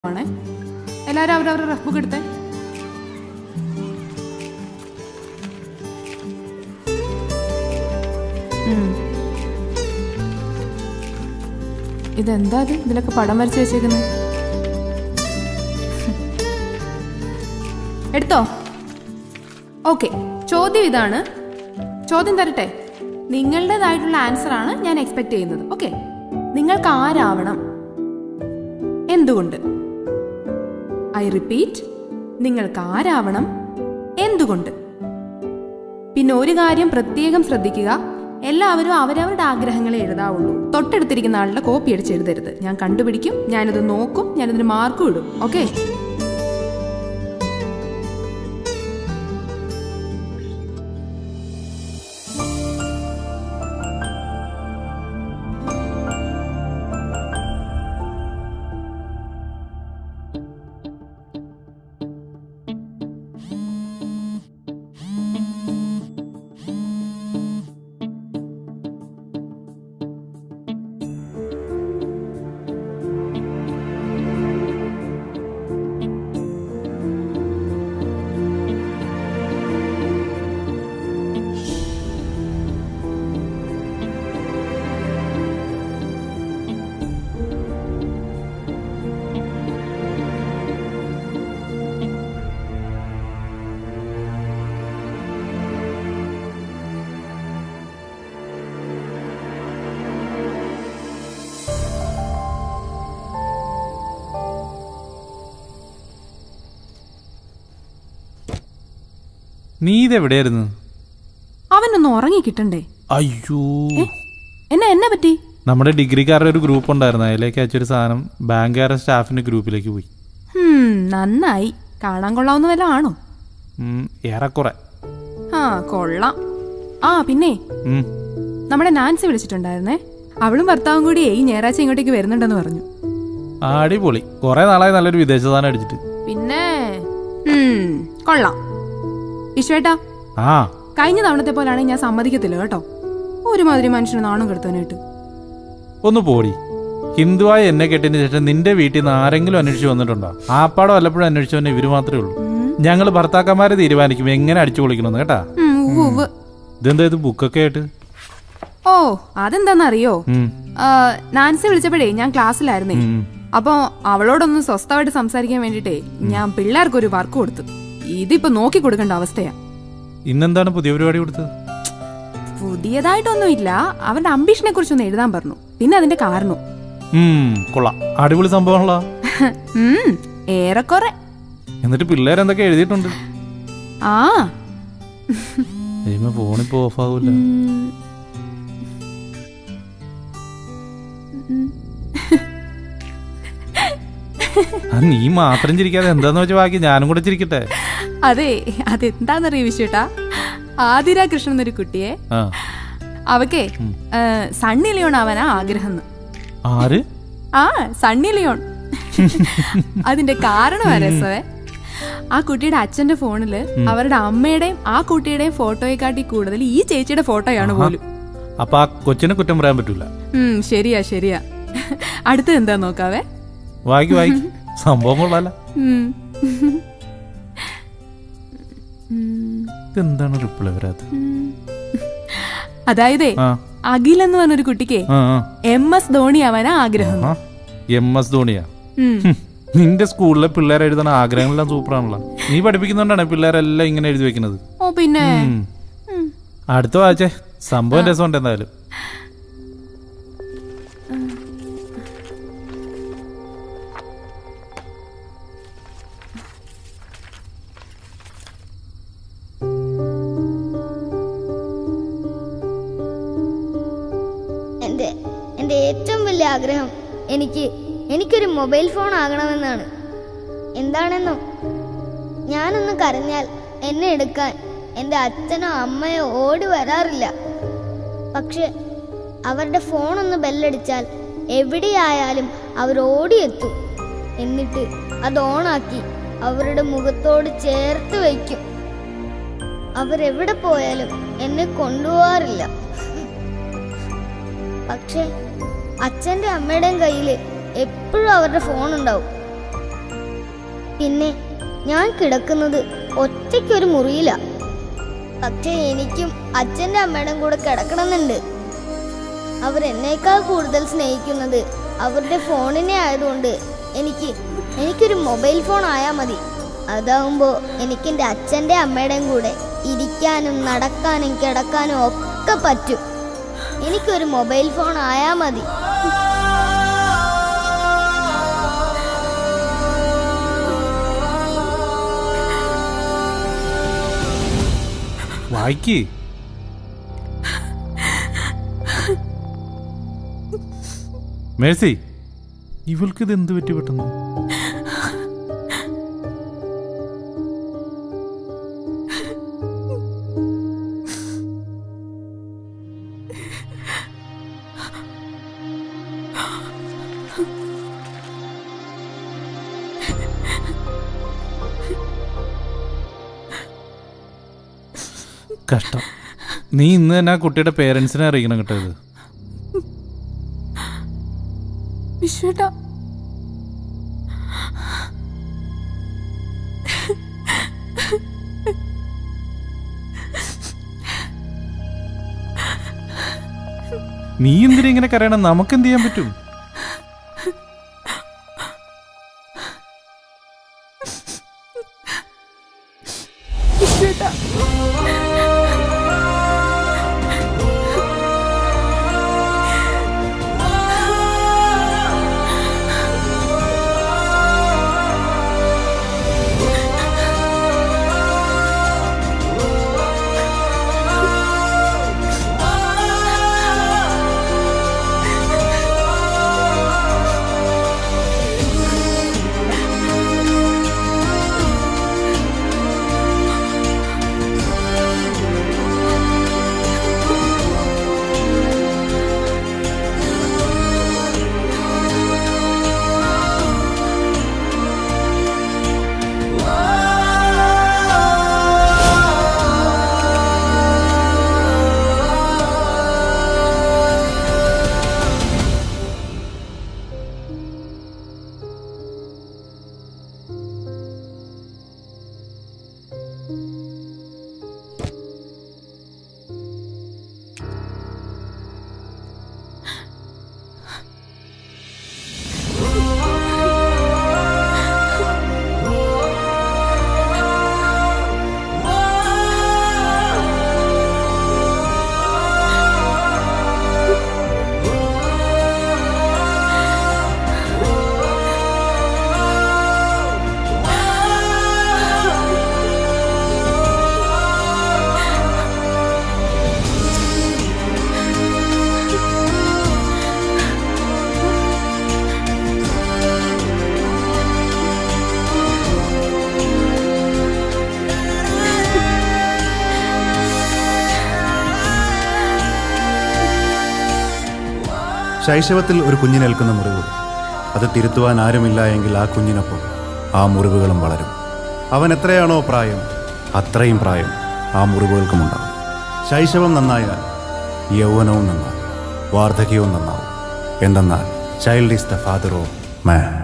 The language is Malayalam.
ആണേ എല്ലാവരും അവരവരുടെ റഫ് ബുക്ക് എടുത്തേ ഉം. ഇതെന്താ ഇത് ഇതിലൊക്കെ പടം വരച്ച് വെച്ചേക്കുന്നത് എടുത്തോ ഓക്കെ ചോദ്യം ഇതാണ് ചോദ്യം തരട്ടെ നിങ്ങളുടേതായിട്ടുള്ള ആൻസർ ആണ് ഞാൻ എക്സ്പെക്ട് ചെയ്യുന്നത് ഓക്കെ നിങ്ങൾക്ക് ആരാവണം എന്തുകൊണ്ട് ഐ റിപ്പീറ്റ് നിങ്ങൾക്ക് ആരാവണം എന്തുകൊണ്ട് പിന്നെ ഒരു കാര്യം പ്രത്യേകം ശ്രദ്ധിക്കുക എല്ലാവരും അവരവരുടെ ആഗ്രഹങ്ങളെ എഴുതാവുള്ളൂ തൊട്ടടുത്തിരിക്കുന്ന ആളുടെ കോപ്പി അടിച്ച് എഴുതരുത് ഞാൻ കണ്ടുപിടിക്കും ഞാനിത് നോക്കും ഞാനിതിന് മാർക്കും ഇടും ഓക്കെ നീ ഇതെവിടെയായിരുന്നു അവനൊന്ന് ഉറങ്ങി കിട്ടണ്ടേ അയ്യോ എന്നെ എന്നെ പറ്റി നമ്മുടെ ഡിഗ്രിക്കാരുടെ ഒരു ഗ്രൂപ്പ് ഉണ്ടായിരുന്നു അതിലേക്ക് അയച്ചൊരു സാധനം ബാങ്കുകാരുടെ സ്റ്റാഫിന്റെ ഗ്രൂപ്പിലേക്ക് പോയി ഹും, നന്നായി കാണാൻ കൊള്ളാവുന്ന വല്ല ആണോ ഉം, ഏറെക്കുറെ ആ കൊള്ളാം ആ പിന്നെ ഉം. നമ്മുടെ നാൻസി വിളിച്ചിട്ടുണ്ടായിരുന്നേ അവളും ഭർത്താവും കൂടി ഈ ഞായറാഴ്ച ഇങ്ങോട്ടേക്ക് വരുന്നുണ്ടെന്ന് പറഞ്ഞു ആ, അടിപൊളി കുറെ നാളായി നല്ലൊരു വിദേശ സാധനം അടിച്ചിട്ട് പിന്നെ ഉം, കൊള്ളാം വിശ്വേട്ടാ ആ കഴിഞ്ഞ തവണത്തെ പോലാണെങ്കിൽ ഞാൻ സമ്മതിക്കത്തില്ല കേട്ടോ ഒരുമാതിരി മനുഷ്യന് നാണം കെടുത്താനായിട്ട് ഒന്ന് പോടി ഹിന്ദുവായി എന്നെ കെട്ടിയതിന് ശേഷം നിന്റെ വീട്ടിൽ നിന്ന് ആരെങ്കിലും അന്വേഷിച്ച് വന്നിട്ടുണ്ടോ ആപ്പാടോ വല്ലപ്പോഴും അന്വേഷിച്ചു വന്ന ഇവര് മാത്രമേ ഉള്ളൂ ഞങ്ങൾ ഭർത്താക്കന്മാരെ തീരുമാനിക്കും എങ്ങനെ അടിച്ചു പൊളിക്കണമെന്ന് കേട്ടാ ഉം, ഉവ്വ് ഉവ്വ്. ഇതെന്താ ഇത് ബുക്കൊക്കെ ആയിട്ട് ഓ അതെന്താന്നറിയോ ഉം, ആ, നാൻസി വിളിച്ചപ്പോഴേ ഞാൻ ക്ലാസ്സിലായിരുന്നേ ഉം. അപ്പൊ അവളോടൊന്ന് സ്വസ്ഥമായിട്ട് സംസാരിക്കാൻ വേണ്ടിട്ടേ ഞാൻ പിള്ളേർക്കൊരു വർക്ക് കൊടുത്തു ഇതിപ്പോ നോക്കി കൊടുക്കേണ്ട അവസ്ഥയാ ഇന്നെന്താണ് പുതിയ പരിപാടി കൊടുത്തത് പുതിയതായിട്ടൊന്നുമില്ല അവരുടെ അംബീഷനെ കുറിച്ചൊന്ന് എഴുതാൻ പറഞ്ഞു പിന്നെ അതിന്റെ കാരണവും ഉം, കൊള്ളാം അടിപൊളി സംഭവമാണല്ലോ ഉം, ഏറെക്കുറെ എന്നിട്ട് പിള്ളേരെന്തൊക്കെ എഴുതിയിട്ടുണ്ട് ആ ദൈവമേ ഫോണിപ്പോ ഓഫ് ആവൂല ഉം. ഉം. അത് നീ മാത്രം ചിരിക്കാതെ എന്താന്ന് വെച്ചാൽ ബാക്കി ഞാനും കൂടെ ചിരിക്കട്ടെ അതെ അതെന്താന്നറിയ വിഷയട്ടാ ആതിര കൃഷ്ണൻ എന്നൊരു കുട്ടിയെ ആ അവക്കേ ഏ, സണ്ണി ലിയോൺ ആവാനാ ആഗ്രഹം ആര് ആ സണ്ണി ലിയോൺ അതിന്റെ കാരണം രസവേ ആ കുട്ടിയുടെ അച്ഛന്റെ ഫോണില് അവരുടെ അമ്മയുടെയും ആ കുട്ടിയുടെയും ഫോട്ടോയെക്കാട്ടി കൂടുതൽ ഈ ചേച്ചിയുടെ ഫോട്ടോയാണ് പോലും അപ്പൊ ആ കൊച്ചിനെ കുറ്റം പറയാൻ പറ്റൂല ഉം ശരിയാ ശരിയാ അടുത്തത് എന്താ നോക്കാവേ വായിക്ക് വായിക്ക് സംഭവം കൊള്ളാല ഉം. ഉം. ഇതെന്താണ് റിപ്ലൈ വരാത്തത് ഉം. അതായതേ ആ അഖിൽ എന്ന് പറഞ്ഞൊരു കുട്ടിക്ക് ആ എം എസ് ധോണി ആവാനാ ആഗ്രഹം ആ എം എസ് ധോണിയാ ഉം. ഹും, നിന്റെ സ്കൂളിലെ പിള്ളേർ എഴുതുന്ന ആഗ്രഹങ്ങളെല്ലാം സൂപ്പറാണല്ലോ നീ പഠിപ്പിക്കുന്നുണ്ടാണ് പിള്ളേരെല്ലാം ഇങ്ങനെ എഴുതി വെക്കുന്നത് ഓ പിന്നെ ഉം. ഉം. അടുത്ത വായിച്ചേ സംഭവം രസമുണ്ട് എന്തായാലും എൻ്റെ എൻ്റെ ഏറ്റവും വലിയ ആഗ്രഹം എനിക്ക് എനിക്കൊരു മൊബൈൽ ഫോൺ ആകണമെന്നാണ് എന്താണെന്നോ ഞാനൊന്ന് കരഞ്ഞാൽ എന്നെ എടുക്കാൻ എൻ്റെ അച്ഛനോ അമ്മയോ ഓടി വരാറില്ല പക്ഷെ അവരുടെ ഫോണൊന്ന് ബെല്ലടിച്ചാൽ എവിടെയായാലും അവർ ഓടിയെത്തും എന്നിട്ട് അത് ഓണാക്കി അവരുടെ മുഖത്തോട് ചേർത്ത് വയ്ക്കും അവരെവിടെ പോയാലും എന്നെ കൊണ്ടുപോകാറില്ല പക്ഷേ അച്ഛൻ്റെ അമ്മയുടെയും കയ്യിൽ എപ്പോഴും അവരുടെ ഫോൺ ഉണ്ടാവും പിന്നെ ഞാൻ കിടക്കുന്നത് ഒറ്റയ്ക്കൊരു മുറിയില പക്ഷെ എനിക്കും അച്ഛൻ്റെ അമ്മയുടെയും കൂടെ കിടക്കണമെന്നുണ്ട് അവരെന്നേക്കാൾ കൂടുതൽ സ്നേഹിക്കുന്നത് അവരുടെ ഫോണിനെ ആയതുകൊണ്ട് എനിക്ക് എനിക്കൊരു മൊബൈൽ ഫോൺ ആയാൽ മതി അതാവുമ്പോൾ എനിക്ക് എൻ്റെ അച്ഛൻ്റെ അമ്മയുടെയും കൂടെ ഇരിക്കാനും നടക്കാനും കിടക്കാനും ഒക്കെ പറ്റും എനിക്കൊരു മൊബൈൽ ഫോൺ ആയാൽ മതി വായിക്ക് മേഴ്സി ഇവൾക്ക് ഇത് എന്ത് പറ്റി പെട്ടെന്ന് കഷ്ടം നീ ഇന്ന് തന്നെ ആ കുട്ടിയുടെ പേരൻസിനെ അറിയിക്കണം കേട്ടോ ഇത് വിശ്വേട്ടാ നീ എന്തിനാ ഇങ്ങനെ കരയണം നമുക്ക് എന്ത് ചെയ്യാൻ പറ്റും വിശ്വേട്ടാ ശൈശവത്തിൽ ഒരു കുഞ്ഞിനേൽക്കുന്ന മുറിവ് അത് തിരുത്തുവാൻ ആരുമില്ല എങ്കിൽ ആ കുഞ്ഞിനൊപ്പം ആ മുറിവുകളും വളരും അവൻ എത്രയാണോ പ്രായം അത്രയും പ്രായം ആ മുറിവുകൾക്കുമുണ്ടാവും ശൈശവം നന്നായാൽ യൗവനവും നന്നാവും വാർദ്ധക്യവും നന്നാവും എന്തെന്നാൽ child is the father of man